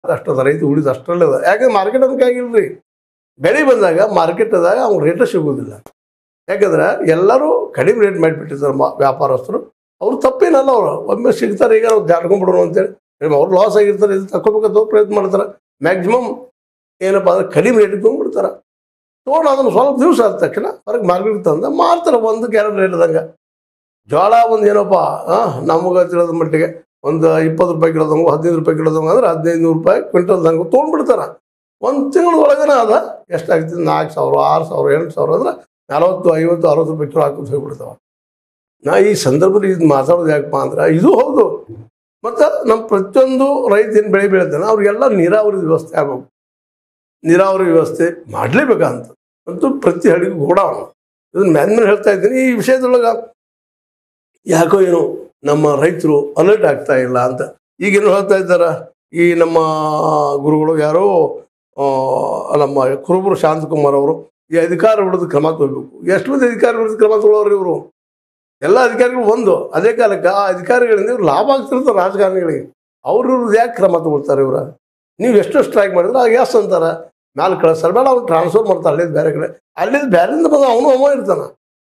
ಅಷ್ಟದ ರೈತ ಉಳಿದ ಅಷ್ಟರಲ್ಲೇ ಅದ ಯಾಕಂದ್ರೆ ಮಾರ್ಕೆಟ್ ಅದಕ್ಕೆ ಆಗಿಲ್ರಿ ಬೆಳೆ ಬಂದಾಗ ಮಾರ್ಕೆಟ್ದಾಗ ಅವ್ನು ರೇಟ ಸಿಗೋದಿಲ್ಲ ಯಾಕಂದ್ರೆ ಎಲ್ಲರೂ ಕಡಿಮೆ ರೇಟ್ ಮಾಡಿಬಿಟ್ಟಿರ್ತಾರೆ ಮಾ ವ್ಯಾಪಾರಸ್ಥರು ಅವ್ರು ತಪ್ಪೇನಲ್ಲ ಅವರು ಒಮ್ಮೆ ಸಿಗ್ತಾರೆ ಈಗ ನಾವು ಜಾಡ್ಕೊಂಡ್ಬಿಡೋಣ ಅಂತೇಳಿ ಅವ್ರು ಲಾಸ್ ಆಗಿರ್ತಾರೆ ಇದು ತಗೋಬೇಕಂತ ಪ್ರಯತ್ನ ಮಾಡ್ತಾರೆ ಮ್ಯಾಕ್ಸಿಮಮ್ ಏನಪ್ಪ ಅಂದ್ರೆ ಕಡಿಮೆ ರೇಟಿಗೆ ತೊಗೊಂಡ್ಬಿಡ್ತಾರೆ ತೊಗೊಂಡು ಅದನ್ನು ಸ್ವಲ್ಪ ದಿವಸ ಆದ ತಕ್ಷಣ ಹೊರಗೆ ಮಾರ್ಕೆಟ್ ತಂದ ಮಾರ್ತಾರೆ ಒಂದಕ್ಕೆ ಎರಡು ರೇಟ್ ಇದ್ದಂಗೆ ಜೋಳ ಒಂದು ಏನಪ್ಪ ನಮಗೆ ತಿಳಿದ ಮಟ್ಟಿಗೆ ಒಂದು ಇಪ್ಪತ್ತು ರೂಪಾಯಿ ಕಿಲೋದಂಗು ಹದಿನೈದು ರೂಪಾಯಿ ಕಿಲೋದಂಗು ಅಂದ್ರೆ ಹದಿನೈದು ನೂರು ರೂಪಾಯಿ ಕ್ವಿಂಟಲ್ದಂಗು ತೊಗೊಂಡ್ಬಿಡ್ತಾರೆ ಒಂದು ತಿಂಗಳ ಒಳಗನ ಅದ ಎಷ್ಟಾಗ್ತದೆ ನಾಲ್ಕು ಸಾವಿರ ಆರು ಸಾವಿರ ಎಂಟು ಸಾವಿರ ಅಂದ್ರೆ ನಲವತ್ತು ಐವತ್ತು ಅರವತ್ತು ರೂಪಾಯಿ ಕಿಲೋ ಹಾಕೋದು ಹೋಗ್ಬಿಡ್ತಾವ ನಾ ಈ ಸಂದರ್ಭದಲ್ಲಿ ಇದು ಮಾತಾಡೋದು ಯಾಕಪ್ಪ ಅಂದ್ರೆ ಇದು ಹೌದು ಮತ್ತು ನಮ್ಮ ಪ್ರತಿಯೊಂದು ರೈತ ಏನು ಬೆಳೆ ಬೆಳಿತಾನೆ ಅವ್ರಿಗೆಲ್ಲ ನೀರಾವರಿ ವ್ಯವಸ್ಥೆ ಆಗಬೇಕು ನೀರಾವರಿ ವ್ಯವಸ್ಥೆ ಮಾಡಲೇಬೇಕಂತ ಮತ್ತು ಪ್ರತಿ ಹಳ್ಳಿಗೂ ಗೋಡಾವಣ ಇದನ್ನ ಮ್ಯಾನ್ ಮೇಲೆ ಹೇಳ್ತಾ ಇದ್ದೀನಿ ಈ ವಿಷಯದೊಳಗೆ ಯಾಕೋ ಏನೋ ನಮ್ಮ ರೈತರು ಅಲರ್ಟ್ ಆಗ್ತಾ ಇಲ್ಲ ಅಂತ ಈಗೇನು ಹೇಳ್ತಾ ಇದ್ದಾರ ಈ ನಮ್ಮ ಗುರುಗಳು ಯಾರೋ ಆ, ನಮ್ಮ ಕುರುಬರು ಶಾಂತಕುಮಾರ್ ಅವರು ಈ ಅಧಿಕಾರ ವಿರುದ್ಧ ಕ್ರಮ ತಗೋಬೇಕು ಎಷ್ಟು ಮಂದಿ ಅಧಿಕಾರ ವಿರುದ್ಧ ಕ್ರಮ ತಗೊಳ್ಳೋರು ಇವರು ಎಲ್ಲ ಅಧಿಕಾರಿಗಳು ಒಂದು ಅದೇ ಕಾಲಕ್ಕೆ ಆ ಅಧಿಕಾರಿಗಳಿಂದ ಇವ್ರು ಲಾಭ ಆಗ್ತಿರ್ತಾರೆ ರಾಜಕಾರಣಿಗಳಿಗೆ ಅವ್ರ ವಿರುದ್ಧ ಯಾಕೆ ಕ್ರಮ ತಗೊಳ್ತಾರೆ ಇವ್ರ ನೀವು ಎಷ್ಟು ಸ್ಟ್ರೈಕ್ ಮಾಡಿದ್ರೆ ಆಗ ಎಸ್ ಅಂತಾರ ಮ್ಯಾಲೆ ಕಳಿಸ್ತಾರೆ ಬೇಡ ಅವ್ನು ಟ್ರಾನ್ಸ್ಫರ್ ಮಾಡ್ತಾರೆ ಅಲ್ಲಿಂದ ಬೇರೆ ಕಡೆ ಅಲ್ಲಿಂದ ಬೇರೆಯಿಂದ ಬಂದ ಅವನು ಅವ ಇರ್ತಾನ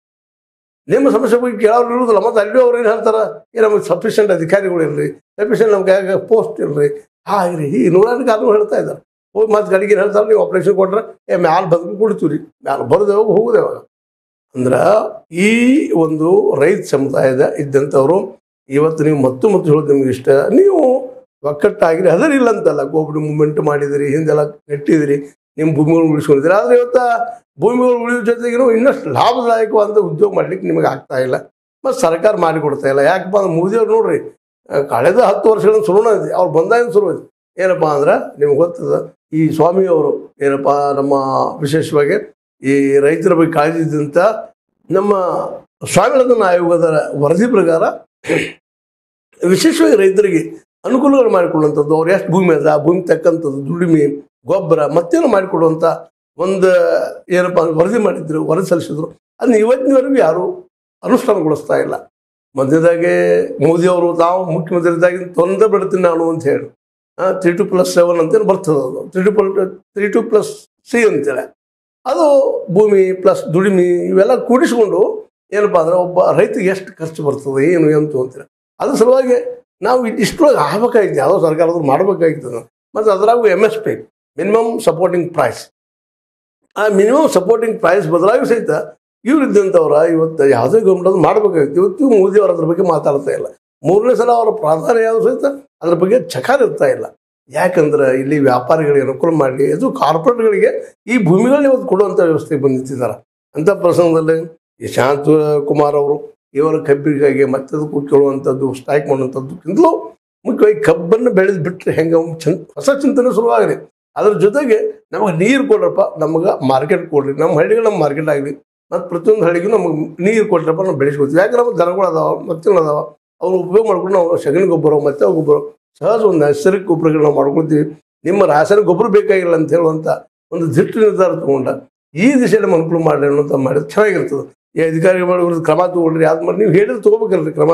ನಿಮ್ಮ ಸಮಸ್ಯೆ ಬಗ್ಗೆ ಕೇಳೋರು ಇರುವುದಿಲ್ಲ ಮತ್ತೆ ಅಲ್ಲಿ ಅವ್ರು ಏನು ಹೇಳ್ತಾರೆ ಏ ನಮಗೆ ಸಫಿಷಿಯಂಟ್ ಅಧಿಕಾರಿಗಳು ಇರಲಿ ಸಫಿಷಿಯಂಟ್ ನಮ್ಗೆ ಪೋಸ್ಟ್ ಇರಲಿ ಹಾಗ್ರಿ ಈ ನೂರಾರು ಕಾಲು ಹೇಳ್ತಾ ಇದ್ದಾರೆ ಹೋಗಿ ಮತ್ತೆ ಕಡೆಗೆ ಏನು ಹೇಳ್ತಾರೆ ನೀವು ಆಪರೇಷನ್ ಕೊಟ್ರೆ ಏ ಮ್ಯಾಲ ಬದುಕು ಕೊಡ್ತೀವಿ ರೀ ಮ್ಯಾಲ ಬರೋದು ಯಾವಾಗ ಹೋಗುದು ಯಾವಾಗ ಅಂದ್ರೆ ಈ ಒಂದು ರೈತ ಸಮುದಾಯದ ಇದ್ದಂಥವ್ರು ಇವತ್ತು ನೀವು ಮತ್ತು ಮತ್ತು ಹೇಳೋದು ನಿಮ್ಗೆ ಇಷ್ಟ ನೀವು ಒಕ್ಕಟ್ಟಾಗಿರಿ ಅದರಿಲ್ಲ ಅಂತಲ್ಲ ಗೋಬಡಿ ಮೂವ್ಮೆಂಟ್ ಮಾಡಿದಿರಿ ಹಿಂದೆಲ್ಲ ನೆಟ್ಟಿದಿರಿ ನಿಮ್ಮ ಭೂಮಿಗಳು ಉಳಿಸ್ಕೊಂಡಿದ್ದೀರಿ ಆದರೆ ಇವತ್ತು ಭೂಮಿಗಳು ಉಳಿಯೋ ಜೊತೆಗಿನೂ ಇನ್ನಷ್ಟು ಲಾಭದಾಯಕವಾದ ಉದ್ಯೋಗ ಮಾಡ್ಲಿಕ್ಕೆ ನಿಮಗೆ ಆಗ್ತಾ ಇಲ್ಲ ಮತ್ತು ಸರ್ಕಾರ ಮಾಡಿಕೊಡ್ತಾ ಇಲ್ಲ ಯಾಕಪ್ಪ ಅಂದ್ರೆ ಮೋದಿಯವ್ರು ನೋಡ್ರಿ ಆ, ಕಳೆದ ಹತ್ತು ವರ್ಷಗಳ ಶುರುನ ಐತಿ ಅವ್ರು ಬಂದಾಗ ಶುರು ಐತಿ ಏನಪ್ಪ ಅಂದ್ರೆ ನಿಮ್ಗೆ ಗೊತ್ತದ ಈ ಸ್ವಾಮಿಯವರು ಏನಪ್ಪ ನಮ್ಮ ವಿಶೇಷವಾಗಿ ಈ ರೈತರ ಬಗ್ಗೆ ಕಾಳಜಿ ಇದ್ದಂಥ ನಮ್ಮ ಸ್ವಾಮಿನಾಥನ್ ಆಯೋಗದ ವರದಿ ಪ್ರಕಾರ ವಿಶೇಷವಾಗಿ ರೈತರಿಗೆ ಅನುಕೂಲಗಳು ಮಾಡಿಕೊಳ್ಳುವಂಥದ್ದು ಅವ್ರು ಎಷ್ಟು ಭೂಮಿ ಅದ ಆ ಭೂಮಿ ತಕ್ಕಂಥದ್ದು ದುಡಿಮೆ ಗೊಬ್ಬರ ಮತ್ತೇನು ಮಾಡಿಕೊಡುವಂಥ ಒಂದು ಏನಪ್ಪ ಅಂದ್ರೆ ವರದಿ ಮಾಡಿದ್ರು ವರದಿ ಸಲ್ಲಿಸಿದ್ರು ಅದನ್ನ ಇವತ್ತಿನವರೆಗೂ ಯಾರು ಅನುಷ್ಠಾನಗೊಳಿಸ್ತಾ ಇಲ್ಲ ಮಧ್ಯದಾಗೆ ಮೋದಿಯವರು ತಾವು ಮುಖ್ಯಮಂತ್ರಿ ಇದ್ದಾಗ ತೊಂದರೆ ಬಿಡ್ತೀನಿ ನಾನು ಅಂತ ಹೇಳಿ ತ್ರೀ ಟು ಪ್ಲಸ್ ಸೆವೆನ್ ಅಂತೇಳಿ ಬರ್ತದೆ ಅದು three two plus three two plus C ಅಂತೇಳಿ ಅದು ಭೂಮಿ ಪ್ಲಸ್ ದುಡಿಮೆ ಇವೆಲ್ಲ ಕೂಡಿಸ್ಕೊಂಡು ಏನಪ್ಪ ಅಂದ್ರೆ ಒಬ್ಬ ರೈತಗೆ ಎಷ್ಟು ಖರ್ಚು ಬರ್ತದೆ ಏನು ಎಂತು ಅಂತೇಳಿ ಅದ್ರ ಸಲುವಾಗಿ ನಾವು ಇಷ್ಟೊಳಗೆ ಆಗ್ಬೇಕಾಗಿತ್ತು ಯಾವುದೋ ಸರ್ಕಾರದವ್ರು ಮಾಡಬೇಕಾಗಿತ್ತು ಮತ್ತು ಅದರಾಗೂ M S P minimum supporting price ಆ ಮಿನಿಮಮ್ ಸಪೋರ್ಟಿಂಗ್ ಪ್ರೈಸ್ ಬದಲಾಗಿ ಸಹಿತ ಇವ್ರು ಇದ್ದಂಥವ್ರ ಇವತ್ತು ಯಾವುದೇ ಗೌರ್ಮೆಂಟ್ ಅದು ಮಾಡಬೇಕಾಗಿತ್ತು ಇವತ್ತು ಮೋದಿ ಅವ್ರ ಅದ್ರ ಬಗ್ಗೆ ಮಾತಾಡ್ತಾ ಇಲ್ಲ ಮೂರನೇ ಸಲ ಅವರ ಪ್ರಾಧಾನ್ಯ ಯಾವುದು ಸಹಿತ ಅದ್ರ ಬಗ್ಗೆ ಚಕಾರ ಇರ್ತಾ ಇಲ್ಲ ಯಾಕಂದ್ರೆ ಇಲ್ಲಿ ವ್ಯಾಪಾರಿಗಳಿಗೆ ಅನುಕೂಲ ಮಾಡಲಿ ಅದು ಕಾರ್ಪೊರೇಟ್ಗಳಿಗೆ ಈ ಭೂಮಿಗಳನ್ನ ಇವತ್ತು ಕೊಡುವಂಥ ವ್ಯವಸ್ಥೆ ಬಂದಿದ್ದಾರೆ ಅಂಥ ಪ್ರಸಂಗದಲ್ಲಿ ಈ ಶಾಂತ ಕುಮಾರ್ ಅವರು ಇವರ ಕಬ್ಬಿಗಾಗಿ ಮತ್ತದಕ್ಕೂ ಕೇಳುವಂಥದ್ದು ಸ್ಟ್ರೈಕ್ ಮಾಡುವಂಥದ್ದಕ್ಕಿಂತಲೂ ಮುಖ್ಯವಾಗಿ ಕಬ್ಬನ್ನು ಬೆಳೆದು ಬಿಟ್ಟರೆ ಹೆಂಗೆ ಅವ್ನ್ ಚಂದ ಹೊಸ ಚಿಂತನೆ ಶುರುವಾಗಲಿ ಅದ್ರ ಜೊತೆಗೆ ನಮಗೆ ನೀರು ಕೊಡ್ರಪ್ಪ ನಮಗೆ ಮಾರ್ಕೆಟ್ ಕೊಡ್ರಿ ನಮ್ಮ ಹಳ್ಳಿಗೆ ನಮ್ಮ ಮಾರ್ಕೆಟ್ ಆಗಲಿ ಮತ್ತು ಪ್ರತಿಯೊಂದು ಹಳ್ಳಿಗೂ ನಮಗೆ ನೀರು ಕೊಟ್ರಪ್ಪ ನಾವು ಬೆಳೆಸ್ಕೊತೀವಿ ಯಾಕಂದ್ರೆ ನಮ್ಮ ದನಗಳು ಅದಾವ ಮತ್ತೇನು ಅದಾವ ಅವ್ರು ಉಪಯೋಗ ಮಾಡ್ಕೊಂಡು ನಾವು ಸಗಣಿ ಗೊಬ್ಬರ ಮತ್ತೆ ಅವು ಗೊಬ್ಬರ ಸಹಜ ಒಂದು ನೈಸರ್ಗಿಕ ಗೊಬ್ಬರಗಳು ನಾವು ಮಾಡ್ಕೊಳ್ತೀವಿ ನಿಮ್ಮ ರಾಸಾಯನಿಕ ಗೊಬ್ಬರ ಬೇಕಾಗಿಲ್ಲ ಅಂತ ಹೇಳುವಂಥ ಒಂದು ದಿಟ್ಟ ನಿರ್ಧಾರ ತಗೊಂಡ ಈ ದಿಶೆಯಲ್ಲಿ ನಮ್ಮ ಅನುಕೂಲ ಮಾಡಲಿ ಅನ್ನೋಂಥ ಮಾಡಿದ್ರೆ ಚೆನ್ನಾಗಿರ್ತದೆ ಈ ಅಧಿಕಾರಿಗಳು ಮಾಡಿದ್ರೆ ಕ್ರಮ ತಗೊಳ್ರಿ ಯಾವ್ದು ಮಾಡಿ ನೀವು ಹೇಳಿದ್ರೆ ತಗೋಬೇಕಲ್ರಿ ಕ್ರಮ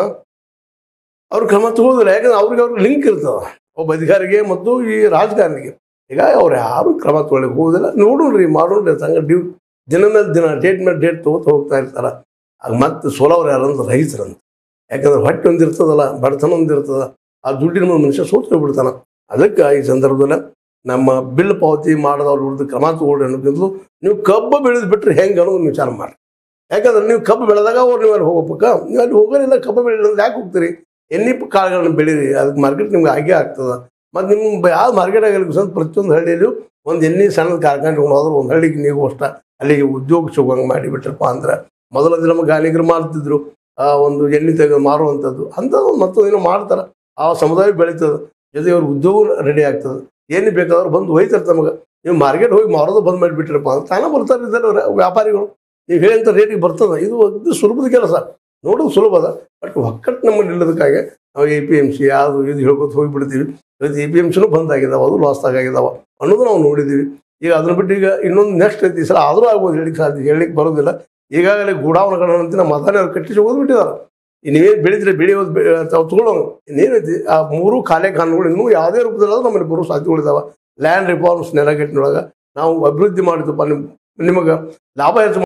ಅವ್ರು ಕ್ರಮ ತಗೋದಿಲ್ಲ ಯಾಕಂದ್ರೆ ಅವ್ರಿಗೆ ಅವ್ರಿಗೆ ಲಿಂಕ್ ಇರ್ತದೆ ಒಬ್ಬ ಅಧಿಕಾರಿಗೆ ಮತ್ತು ಈ ರಾಜಕಾರಣಿಗೆ ಹೀಗಾಗಿ ಅವ್ರು ಯಾರು ಕ್ರಮ ತಗೊಳ್ಳಿಕ್ಕೆ ಹೋಗೋದಿಲ್ಲ ನೋಡೋಣ್ರಿ ಮಾಡೋಣ್ರಿ ಸಂಗ ಡ್ಯೂ ದಿನ ಮೇಲೆ ದಿನ ಡೇಟ್ ಮೇಲೆ ಡೇಟ್ ತಗೋತ ಹೋಗ್ತಾ ಇರ್ತಾರ ಆಗ ಮತ್ತೆ ಸೋಲವ್ರು ಯಾರಂದ್ರೆ ರೈತರಂತ ಯಾಕಂದ್ರೆ ಹೊಟ್ಟೆ ಒಂದಿರ್ತದಲ್ಲ ಬಡತನ ಒಂದಿರ್ತದ ಆ ದುಡ್ಡಿನ ಮೇಲೆ ಮನುಷ್ಯ ಸೋತು ಹೋಗ್ಬಿಡ್ತಾನ ಅದಕ್ಕೆ ಈ ಸಂದರ್ಭದಲ್ಲಿ ನಮ್ಮ ಬಿಲ್ ಪಾವತಿ ಮಾಡದವ್ರ ವಿರುದ್ಧ ಕ್ರಮ ತಗೊಳ್ರಿ ಅನ್ನೋದ್ಕಿಂತಲೂ ನೀವು ಕಬ್ಬು ಬೆಳೆದು ಬಿಟ್ರೆ ಹೆಂಗೆ ಅನ್ನೋದು ವಿಚಾರ ಮಾಡಿ ಯಾಕಂದ್ರೆ ನೀವು ಕಬ್ಬು ಬೆಳೆದಾಗ ಅವ್ರು ನೀವು ಅಲ್ಲಿ ಹೋಗ್ಬೇಕ ನೀವು ಅಲ್ಲಿ ಹೋಗೋದಿಲ್ಲ ಕಬ್ಬು ಬೆಳೆಯೋದು ಅಂದ್ರೆ ಯಾಕೆ ಹೋಗ್ತೀರಿ ಎಣ್ಣೆ ಕಾಳುಗಳನ್ನ ಬೆಳೀರಿ ಅದಕ್ಕೆ ಮಾರ್ಕೆಟ್ ನಿಮ್ಗೆ ಆಗೇ ಆಗ್ತದೆ ಮತ್ತು ನಿಮ್ಮ ಯಾವ ಮಾರ್ಕೆಟ್ ಆಗಲಿ ಸ್ವಲ್ಪ ಪ್ರತಿಯೊಂದು ಹಳ್ಳಿಯಲ್ಲೂ ಒಂದು ಎಣ್ಣೆ ಸಣ್ಣದ ಕಾರ್ಖಾನೆ ತಗೊಂಡು ಹೋದ್ರೆ ಒಂದು ಹಳ್ಳಿಗೆ ನೀವು ಅಷ್ಟ ಅಲ್ಲಿಗೆ ಉದ್ಯೋಗ ಸಿಗೋಂಗೆ ಮಾಡಿಬಿಟ್ರಪ್ಪ ಅಂದ್ರೆ ಮೊದಲ ನಮ್ಮ ಗಾಲಿಗರು ಮಾಡ್ತಿದ್ರು ಆ ಒಂದು ಎಣ್ಣೆ ತೆಗೆದು ಮಾರುವಂಥದ್ದು ಅಂಥದ್ದು ಮತ್ತೊಂದು ಏನೋ ಮಾಡ್ತಾರೆ ಆ ಸಮುದಾಯ ಬೆಳೀತದೆ ಜೊತೆಗೆ ಅವ್ರ ಉದ್ಯೋಗ ರೆಡಿ ಆಗ್ತದೆ ಏನು ಬೇಕಾದ್ರೂ ಬಂದು ಒಯ್ತಾರೆ ತಮಗೆ ನೀವು ಮಾರ್ಕೆಟ್ ಹೋಗಿ ಮಾರೋದು ಬಂದ್ ಮಾಡಿಬಿಟ್ರಪ್ಪ ಅಂತ ತಾನೇ ಬರ್ತಾರೆ ಇದ್ದಾರೆ ಅವ್ರು ವ್ಯಾಪಾರಿಗಳು ನೀವು ಹೇಳಿದಂಥ ರೇಟಿಗೆ ಬರ್ತದೆ ಇದು ಅತಿ ಸುಲಭದ ಕೆಲಸ ನೋಡೋದು ಸುಲಭ ಅದ ಬಟ್ ಒಕ್ಕಟ್ಟು ನಮ್ಮಲ್ಲಿ ಇಲ್ಲದಕ್ಕಾಗಿ ನಾವು ಎ ಪಿ ಎಮ್ ಸಿ ಯಾವುದು ಇದು ಹೇಳ್ಕೊತ ಹೋಗಿಬಿಡ್ತೀವಿ ಇವತ್ತು ಎ ಪಿ ಎಮ್ ಸಿನೂ ಬಂದ್ ಆಗಿದಾವೆ ಅದು ಲಾಸ್ ಆಗಿದಾವೆ ಅನ್ನೋದು ನಾವು ನೋಡಿದ್ದೀವಿ ಈಗ ಅದನ್ನ ಬಿಟ್ಟು ಈಗ ಇನ್ನೊಂದು ನೆಕ್ಸ್ಟ್ ಐತಿ ಈ ಸಲ ಆದರೂ ಆಗ್ಬೋದು ಹೇಳಿಕ್ಕೆ ಸಾಧ್ಯ ಹೇಳಿಕ್ಕೆ ಬರೋದಿಲ್ಲ ಈಗಾಗಲೇ ಗುಡಾವಣೆಗಳಂತ ನಮ್ಮ ಮತಾನೆ ಅವ್ರು ಕಟ್ಟಿಸಿ ಹೋಗ್ಬಿಟ್ಟಿದ್ದಾರೆ ನೀವೇನು ಬೆಳೆದ್ರೆ ಬೆಳೆಯೋದು ಬೆ- ತಾವು ತಗೊಳ್ಳೋ ಇನ್ನೇನೈತಿ ಆ ಮೂರು ಖಾಲಿ ಕಾನೂನುಗಳು ಇನ್ನೂ ಯಾವುದೇ ರೂಪದಲ್ಲಾದ್ರೂ ನಮ್ಮಲ್ಲಿ ಬರೋ ಸಾಧ್ಯತೆಗಳಿದಾವೆ ಲ್ಯಾಂಡ್ ರಿಫಾರ್ಮ್ಸ್ ನೆಲಗಟ್ಟಿನೊಳಗೆ ನಾವು ಅಭಿವೃದ್ಧಿ ಮಾಡಿದಪ್ಪ ನಿಮ್ ನಿಮಗೆ ಲಾಭ ಹೆಚ್ಚು